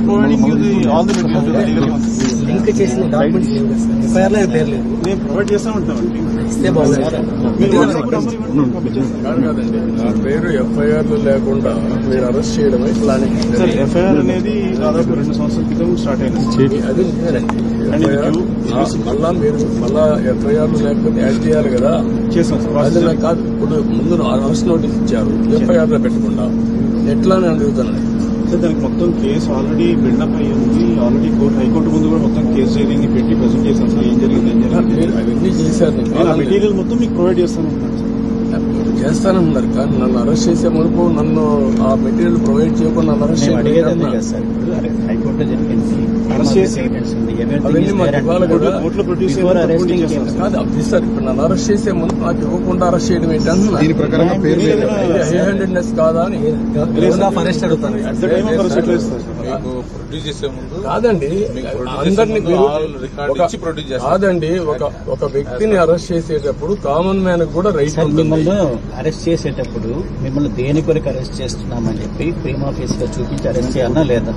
Providing you the all the material link చేసిన documents లేవు కదా సార్ ఎఫ్ఐఆర్ లో పేరు లేదు నేను ప్రొవైడ్ చేస్తా ఉంటామండి ఇస్తే బాగుంది సార్ మీరు వాట్సాప్ నెంబర్ ఇవ్వండి, పంపించేస్తాను. కాదు కాదండి నా పేరు ఎఫ్ఐఆర్ లేకుండా మీరు అరెస్ట్ చేయడమే ప్లానింగ్ సార్ ఎఫ్ఐఆర్ అనేది దాదాపు రెండు సంవత్సరాల క్రితం స్టార్ట్ అయింది అది నిజమేనండి అండ్ ఇది FIR క్యూ- మళ్ళా మీరు మళ్ళా ఎఫ్ఐఆర్ లేకపోతే యాడ్ చేయాలి కదా చేస్తాం సార్ అది ప్రాసెస్ నాకు కాదు ఇప్పుడు ముందు అరెస్ట్ నోటీస్ ఇచ్చారు ఎఫ్ఐఆర్ లో పెట్టకుండా ఎట్లా నేను అడుగుతానండి సార్ దానికి మొత్తం కేసు ఆల్రెడీ బిల్డప్ అయ్యి ఉంది ఆల్రెడీ కోర్టు హైకోర్టు ముందు కూడా మొత్తం కేసు జరిగింది పెట్టి ప్రజెంట్ చేశాను సార్ ఏం జరిగింది ఏం జరిగింది మీరు అవన్నీ చేశారు నేను నేను ఆ కాదనలేదు. మెటీరియల్ మొత్తం మీకు ప్రొవైడ్ చేస్తాను అంటున్నాను సార్ చేస్తానన్నారు కానీ నన్ను అరెస్ట్ చేసే మునుపు నన్ను ఆ మెటీరియల్ ప్రొవైడ్ చేయకుండా నన్ను అరెస్ట్ మేము అడిగేది చేయడం అదే కదా సార్ ఇప్పుడు అరే హైకోర్టులో జరిగింది అరెస్ట్ చేసి అవన్నీ మాకు ఇవ్వాలి కదా. కోర్టులో ప్రొడ్యూస్ బిఫోర్ అరెస్టింగ్ కాదు అది సార్ ఇప్పుడు నన్ను అరెస్ట్ చేసే ముందు నాకు ఇవ్వకుండా అరెస్ట్ చేయడం ఏంటి అంటున్నా దీని ప్రకారంగా పేరు మీరు వేరే. ఏదైనా- హై హ్యాండెడ్నెస్ కాదా అని గ్రౌండ్ ఆఫ్ అరెస్ట్ అడుగుతాను at the time of arrest ఎట్లా ఇస్తారు సార్ మీకు ప్రొడ్యూస్ చేసే ముందు కాదండి మీకు ప్రొడ్యూస్ అందరినీ చేసే ముందు మీరు ఆల్ రికార్డ్ ఒక- ఇచ్చి ప్రొడ్యూస్ చేస్తారు కాదండి ఒక ఒక వ్యక్తిని అరెస్ట్ చేసేటప్పుడు కామన్ మ్యాన్ కూడా రైట్ సార్ ఉంటుంది మిమ్మల్ని అరెస్ట్ చేసేటప్పుడు మిమ్మల్ని దేని కొరకు అరెస్ట్ చేస్తున్నామని చెప్పి ప్రీమ్ ఆఫీస్ గా చూపించి అరెస్ట్ చేయాలన్నా లేదా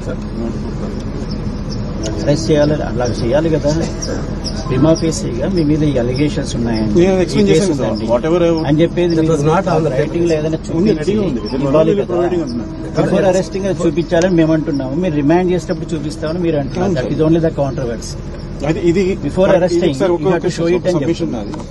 అరెస్ట్ చేయాలి అలా చేయాలి కదా ప్రీమ్ ఆఫీసీగా మీ మీద ఈ అలిగేషన్స్ ఉన్నాయండి నేను explain ఈ చేశాను cases కదా. అండి. Whatever I- అని చెప్పేది That was not on the writing లో ఏదైనా ఉంది, చూపించి ready ఉంది. It is not ఇవ్వాలి only కదా providing అంటున్నా. బిఫోర్ అరెస్టింగ్ చూపించాలని మేము అంటున్నాము మీరు రిమాండ్ చేసేటప్పుడు చూపిస్తామని మీరు అంటున్నారు that is only the controversy అది ఇది Before ఇది arresting, sir you have to show it ఒక అని సబ్మిషన్ నాది